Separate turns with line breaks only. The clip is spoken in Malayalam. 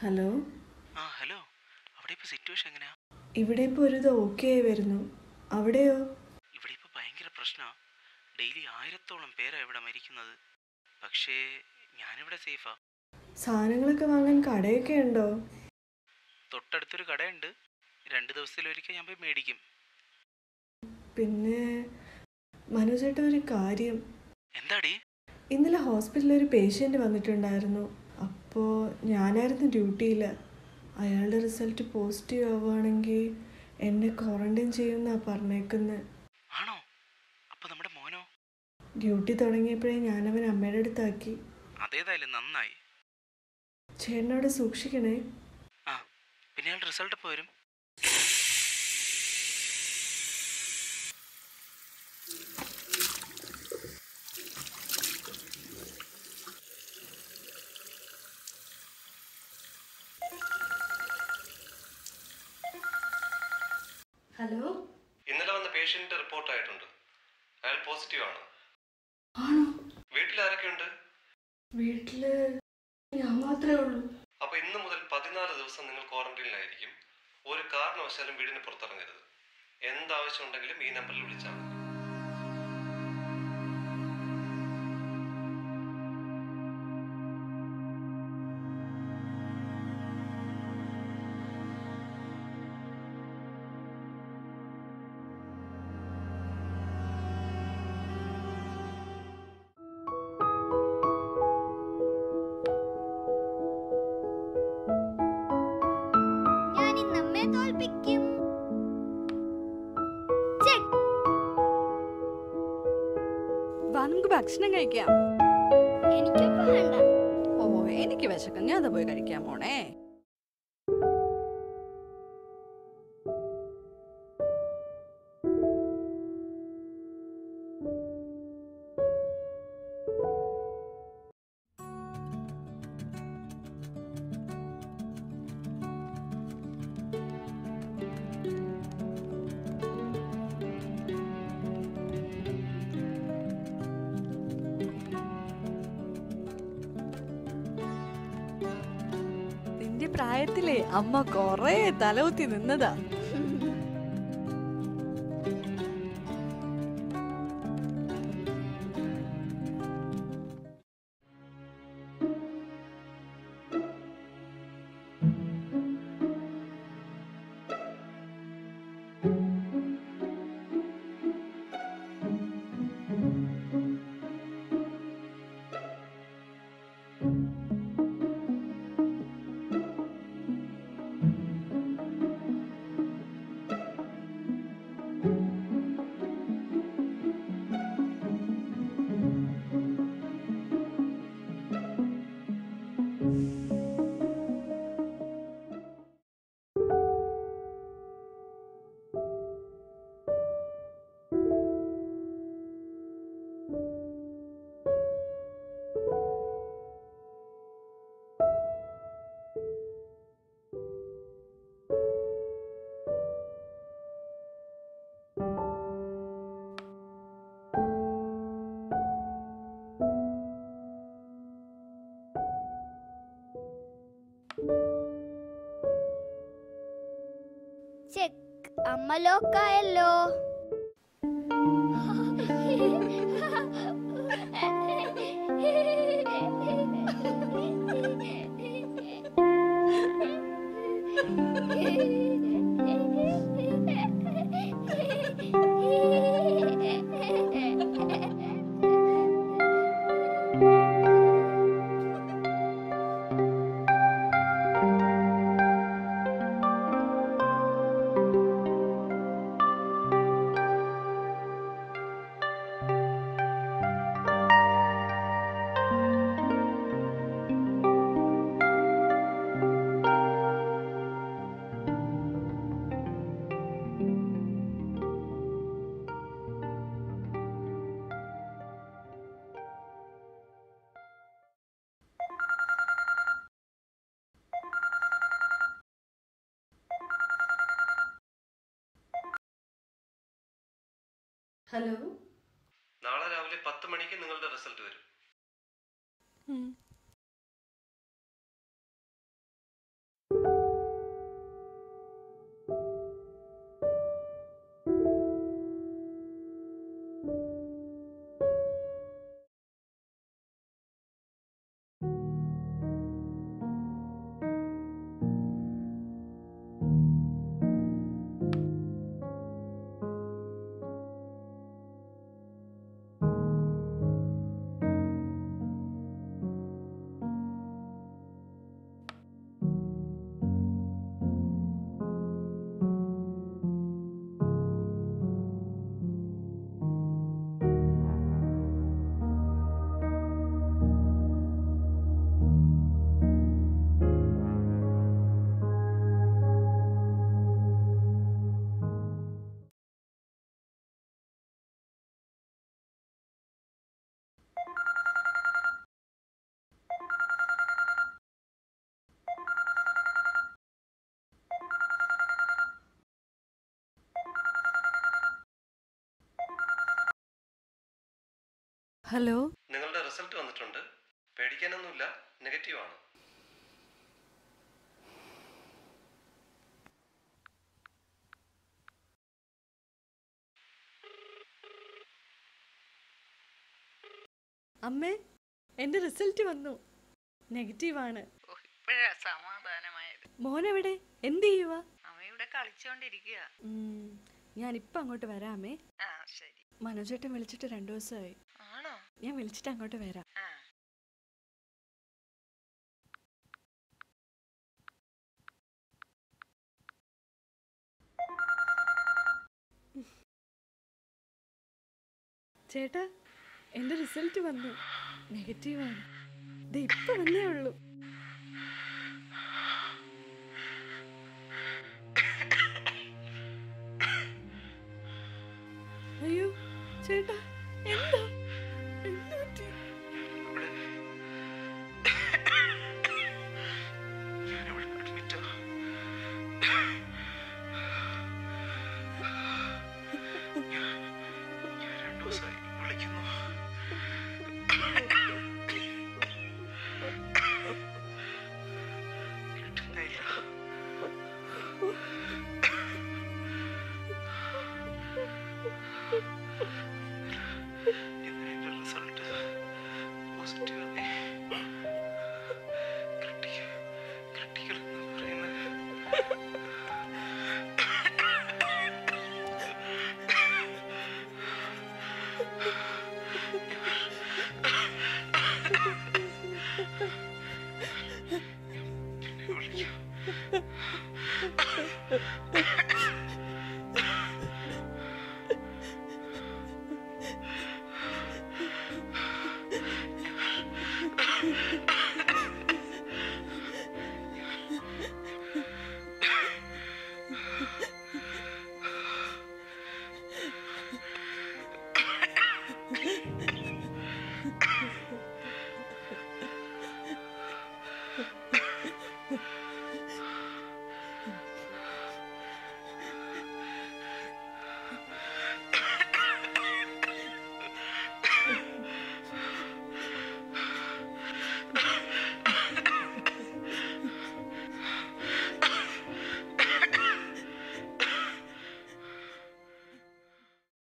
ഹലോ
ആ ഹലോ അവിടെ ഇപ്പോൾ സിറ്റുവേഷൻ എങ്ങനെയാ
ഇവിടെ ഇപ്പോൾ ഒരു ഇത് ഓക്കെ ആയി വരുന്നു അവിടെയോ
ഇവിടെ ഇപ്പോൾ ഭയങ്കര പ്രശ്നമാണ് ഡെയിലി ആയിരത്തോളം പേരാ ഇവിടെ മരിക്കുന്നത് പക്ഷേ ഞാനിവിടെ സേഫാ
സാധനങ്ങളൊക്കെ വാങ്ങാൻ കടയൊക്കെ ഉണ്ടോ
തൊട്ടടുത്തൊരു കടയുണ്ട് രണ്ട് ദിവസത്തിലൊരിക്കൽ ഞാൻ പോയി മേടിക്കും
പിന്നെ മനോജേട്ട ഒരു കാര്യം
എന്താടി
ഇന്നലെ ഹോസ്പിറ്റലിൽ ഒരു പേഷ്യൻ്റ് വന്നിട്ടുണ്ടായിരുന്നു അപ്പോൾ ഞാനായിരുന്നു ഡ്യൂട്ടിയിൽ അയാളുടെ റിസൾട്ട് പോസിറ്റീവ് ആവുകയാണെങ്കിൽ എന്നെ ക്വാറൻറ്റൈൻ ചെയ്യുമെന്നാണ് പറഞ്ഞേക്കുന്നത്
ആണോ അപ്പോൾ നമ്മുടെ മോനോ
ഡ്യൂട്ടി തുടങ്ങിയപ്പോഴേ ഞാനവൻ അമ്മയുടെ അടുത്താക്കി
അതേതായാലും നന്നായി
ചേട്ടനോട് സൂക്ഷിക്കണേ
ആ പിന്നെ അയാളുടെ റിസൾട്ട് എപ്പോൾ വരും
ഹലോ
ഇന്നലെ വന്ന പേഷ്യന്റ് റിപ്പോർട്ട് ആയിട്ടുണ്ട് അയാൾ പോസിറ്റീവ് ആണ്
ആണോ
വീട്ടിൽ ആരൊക്കെയുണ്ട്
വീട്ടിൽ ഞാൻ മാത്രമേ ഉള്ളൂ
അപ്പൊ ഇന്ന് മുതൽ പതിനാല് ദിവസം നിങ്ങൾ ക്വാറന്റൈനിലായിരിക്കും ഒരു കാരണവശാലും വീടിന് പുറത്തിറങ്ങരുത് എന്താവശ്യം ഉണ്ടെങ്കിലും ഈ നമ്പറിൽ വിളിച്ചാൽ മതി
ഞാൻ ഇന്ന് അമ്മയെ തോൽപ്പിക്കും ചെക്ക്.
വാ നമുക്ക് ഭക്ഷണം കഴിക്കാം
എനിക്കിപ്പോ വേണ്ട
ഓ എനിക്ക് വിശക്കും ഞാൻ അത് പോയി കഴിക്കാൻ പോണേ നിന്റെ പ്രായത്തിലെ അമ്മ കൊറേ തലകുത്തി നിന്നതാ
ചെക്ക് അമ്മ ലോക്കായല്ലോ
ഹലോ
നാളെ രാവിലെ പത്ത് മണിക്ക് നിങ്ങളുടെ റിസൾട്ട് വരും
ഉം. ഹലോ
നിങ്ങളുടെ റിസൾട്ട് വന്നിട്ടുണ്ട് പേടിക്കാനൊന്നുമില്ല നെഗറ്റീവ് ആണ്
അമ്മേ എൻ്റെ റിസൾട്ട് വന്നു നെഗറ്റീവാണ്
ഓ ഇപ്പോഴാ സമാധാനമായത്
മോനെവിടെ എന്ത് ചെയ്യുക
അവ ഇവിടെ കളിച്ചോണ്ടിരിക്കുക
ഞാനിപ്പം അങ്ങോട്ട് വരാമേ
ആ ശരി
മനോജേട്ടൻ വിളിച്ചിട്ട് രണ്ടു ദിവസമായി
ആണോ
ഞാൻ വിളിച്ചിട്ട് അങ്ങോട്ട് വരാം
ആ
ചേട്ടാ എൻ്റെ റിസൾട്ട് വന്നു നെഗറ്റീവാണ് ഇത് ഇപ്പം വന്നേ ഉള്ളൂ അയ്യോ ചേട്ടാ എന്താ എന്ത് പറ്റി
ഞാനിവിടെ അഡ്മിറ്റാ ഞാൻ ഞാൻ രണ്ടു ദിവസമായി വിളിക്കുന്നു കിട്ടുന്നില്ല ഇന്നലെ എൻ്റെ റിസൾട്ട് പോസിറ്റീവ് ആയി ക്രിട്ടിക്കൽ ക്രിട്ടിക്കൽ എന്ന് പറയുന്നത് എന്നെ വിളിക്കാം
ആ